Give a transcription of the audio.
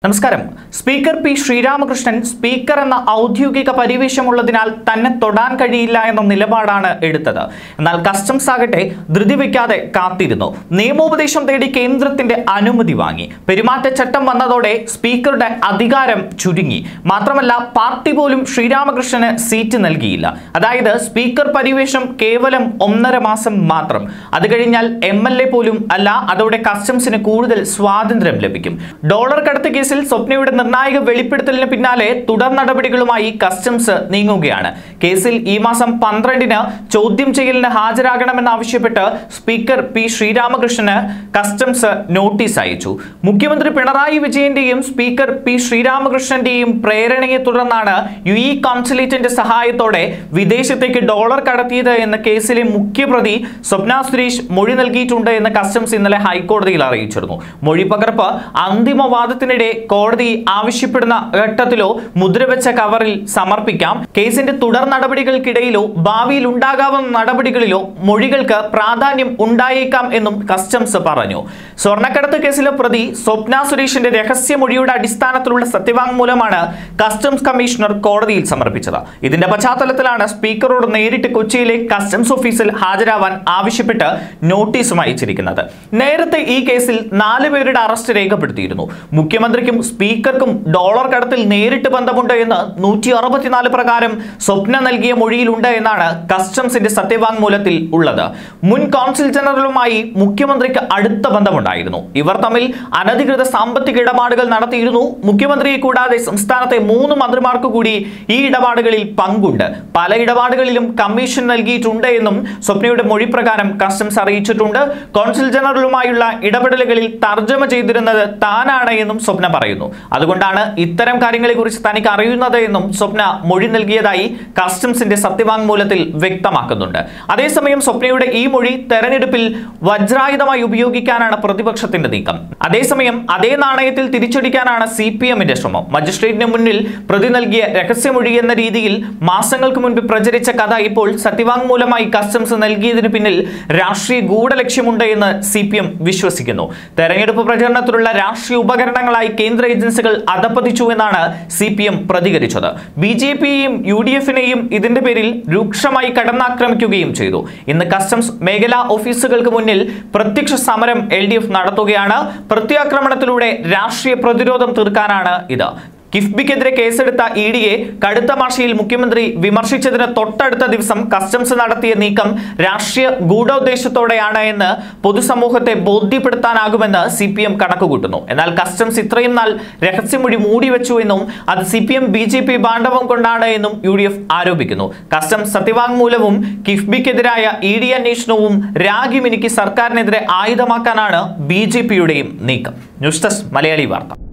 നമസ്കാരം speaker P Sreeramakrishnan speaker എന്ന ഔദ്യോഗിക പരിവേഷമുള്ളതിനാൽ തന്നെ തൊടാൻ കഴിയില്ല എന്ന നിലപാടാണ് എടുത്തത് എന്നാൽ കസ്റ്റംസ് ആകട്ടെ ധൃതി വയ്ക്കാതെ കാത്തിരുന്നു നിയമോപദേശം തേടി കേന്ദ്രത്തിന്റെ അനുമതി വാങ്ങി പെരുമാറ്റച്ചട്ടം വന്നതോടെ സ്പീക്കറുടെ അധികാരം ചുരുങ്ങി മാത്രമല്ല പാർട്ടി പോലും ശ്രീരാമകൃഷ്ണന് സീറ്റ് നൽകിയില്ല അതായത് സ്പീക്കർ പരിവേഷം കേവലം ഒന്നര മാസം മാത്രം അത് കഴിഞ്ഞാൽ എം എൽ എ പോലും അല്ല അതോടെ കസ്റ്റംസിന് കൂടുതൽ സ്വാതന്ത്ര്യം ലഭിക്കും ഡോളർ കടത്ത് കേസിൽ സ്വപ്നയുടെ നിർണായക വെളിപ്പെടുത്തലിന് പിന്നാലെ തുടർ നടപടികളുമായി കസ്റ്റംസ് നീങ്ങുകയാണ് കേസിൽ ഈ മാസം പന്ത്രണ്ടിന് ചോദ്യം ചെയ്യലിന് ഹാജരാകണമെന്നാവശ്യപ്പെട്ട് സ്പീക്കർ പി ശ്രീരാമകൃഷ്ണന് കസ്റ്റംസ് നോട്ടീസ് അയച്ചു മുഖ്യമന്ത്രി പിണറായി വിജയന്റെയും സ്പീക്കർ പി ശ്രീരാമകൃഷ്ണന്റെയും പ്രേരണയെ തുടർന്നാണ് യു ഇ കോൺസുലേറ്റിന്റെ സഹായത്തോടെ വിദേശത്തേക്ക് ഡോളർ കടത്തിയത് എന്ന കേസിലെ മുഖ്യപ്രതി സ്വപ്ന സുരേഷ് മൊഴി നൽകിയിട്ടുണ്ട് എന്ന് കസ്റ്റംസ് ഇന്നലെ ഹൈക്കോടതിയിൽ അറിയിച്ചിരുന്നു മൊഴി പകർപ്പ് അന്തിമവാദത്തിനിടെ കോടതി ആവശ്യപ്പെടുന്ന ഘട്ടത്തിലോ മുദ്രവെച്ച കവറിൽ സമർപ്പിക്കാം കേസിന്റെ തുടർ നടപടികൾക്കിടയിലോ ഭാവിയിൽ ഉണ്ടാകാവുന്ന നടപടികളിലോ മൊഴികൾക്ക് പ്രാധാന്യം ഉണ്ടായേക്കാം എന്നും കസ്റ്റംസ് പറഞ്ഞു സ്വർണ്ണക്കടത്ത് കേസിലെ പ്രതി സ്വപ്ന സുരേഷിന്റെ രഹസ്യമൊഴിയുടെ അടിസ്ഥാനത്തിലുള്ള സത്യവാങ്മൂലമാണ് കസ്റ്റംസ് കമ്മീഷണർ കോടതിയിൽ സമർപ്പിച്ചത് ഇതിന്റെ പശ്ചാത്തലത്തിലാണ് സ്പീക്കറോട് നേരിട്ട് കൊച്ചിയിലെ കസ്റ്റംസ് ഓഫീസിൽ ഹാജരാവാൻ ആവശ്യപ്പെട്ട് നോട്ടീസും അയച്ചിരിക്കുന്നത് നേരത്തെ ഈ കേസിൽ നാല് പേരുടെ അറസ്റ്റ് രേഖപ്പെടുത്തിയിരുന്നു മുഖ്യമന്ത്രിക്കും സ്പീക്കർക്കും ഡോളർ കടത്തിൽ നേരിട്ട് ബന്ധമുണ്ട് എന്ന് നൂറ്റി അറുപത്തിനാല് പ്രകാരം സ്വപ്ന നൽകിയ മൊഴിയിലുണ്ട് എന്നാണ് കസ്റ്റംസിന്റെ സത്യവാങ്മൂലത്തിൽ ഉള്ളത് മുൻ കോൺസുൽ ജനറലുമായി മുഖ്യമന്ത്രിക്ക് അടുത്ത ബന്ധമുണ്ടായിരുന്നു ഇവർ തമ്മിൽ അനധികൃത സാമ്പത്തിക ഇടപാടുകൾ നടത്തിയിരുന്നു മുഖ്യമന്ത്രിയെ കൂടാതെ സംസ്ഥാനത്തെ മൂന്ന് മന്ത്രിമാർക്ക് കൂടി ഈ ഇടപാടുകളിൽ പങ്കുണ്ട് പല ഇടപാടുകളിലും കമ്മീഷൻ നൽകിയിട്ടുണ്ട് എന്നും സ്വപ്നയുടെ മൊഴി പ്രകാരം കസ്റ്റംസ് അറിയിച്ചിട്ടുണ്ട് കോൺസുൽ ജനറലുമായുള്ള ഇടപെടലുകളിൽ തർജ്ജമ ചെയ്തിരുന്നത് താനാണ് എന്നും സ്വപ്ന പറയുന്നു അതുകൊണ്ടാണ് ഇത്തരം കാര്യങ്ങളെക്കുറിച്ച് തനിക്ക് അറിയുന്നത് എന്നും സ്വപ്ന മൊഴി നൽകിയതായി കസ്റ്റംസിന്റെ സത്യവാങ്മൂലത്തിൽ വ്യക്തമാക്കുന്നുണ്ട് അതേസമയം സ്വപ്നയുടെ ഈ മൊഴി തെരഞ്ഞെടുപ്പിൽ വജ്രായുധമായി ഉപയോഗിക്കാനാണ് പ്രതിപക്ഷത്തിന്റെ നീക്കം അതേസമയം അതേ നാണയത്തിൽ തിരിച്ചടിക്കാനാണ് സി പി എമ്മിന്റെ ശ്രമം മജിസ്ട്രേറ്റിന് മുന്നിൽ പ്രതി നൽകിയ രഹസ്യമൊഴി എന്ന രീതിയിൽ മാസങ്ങൾക്ക് മുൻപ് പ്രചരിച്ച കഥ ഇപ്പോൾ സത്യവാങ്മൂലമായി കസ്റ്റംസ് നൽകിയതിന് പിന്നിൽ രാഷ്ട്രീയ ഗൂഢലക്ഷ്യമുണ്ട് എന്ന് സി പി എം വിശ്വസിക്കുന്നു തെരഞ്ഞെടുപ്പ് പ്രചരണത്തിലുള്ള രാഷ്ട്രീയ ഉപകരണങ്ങളായി കേന്ദ്ര ഏജൻസികൾ അധപ്പതിച്ചു എന്നാണ് സി പി എം പ്രതികരിച്ചത് ബി ജെ പിയെയും യു ഡി എഫിനെയും ഇതിന്റെ പേരിൽ രൂക്ഷമായി കടന്നാക്രമിക്കുകയും ചെയ്തു ഇന്ന് കസ്റ്റംസ് മേഖലാ ഓഫീസുകൾക്ക് മുന്നിൽ പ്രത്യക്ഷ സമരം എൽ ഡി എഫ് നടത്തുകയാണ് പ്രത്യാക്രമണത്തിലൂടെ രാഷ്ട്രീയ പ്രതിരോധം തീർക്കാനാണ് ഇത് കിഫ്ബിക്കെതിരെ കേസെടുത്ത ഇ ഡിയെ കടുത്ത ഭാഷയിൽ മുഖ്യമന്ത്രി വിമർശിച്ചതിന് തൊട്ടടുത്ത ദിവസം കസ്റ്റംസ് നടത്തിയ നീക്കം രാഷ്ട്രീയ ഗൂഢോദ്ദേശത്തോടെയാണ് എന്ന് പൊതുസമൂഹത്തെ ബോധ്യപ്പെടുത്താനാകുമെന്ന് സി പി എം കണക്കുകൂട്ടുന്നു എന്നാൽ കസ്റ്റംസ് ഇത്രയും നാൾ രഹസ്യമൊഴി മൂടിവെച്ചു എന്നും അത് C P M B J P ബാണ്ഡവം കൊണ്ടാണ് എന്നും യു ഡി എഫ് ആരോപിക്കുന്നു കസ്റ്റംസ് സത്യവാങ്മൂലവും കിഫ്ബിക്കെതിരായ ഇ ഡി അന്വേഷണവും രാഗി മിനുക്കി സർക്കാരിനെതിരെ ആയുധമാക്കാനാണ് ബി ജെ പിയുടെയും നീക്കം ന്യൂസ് ഡെസ്ക് മലയാളി വാർത്ത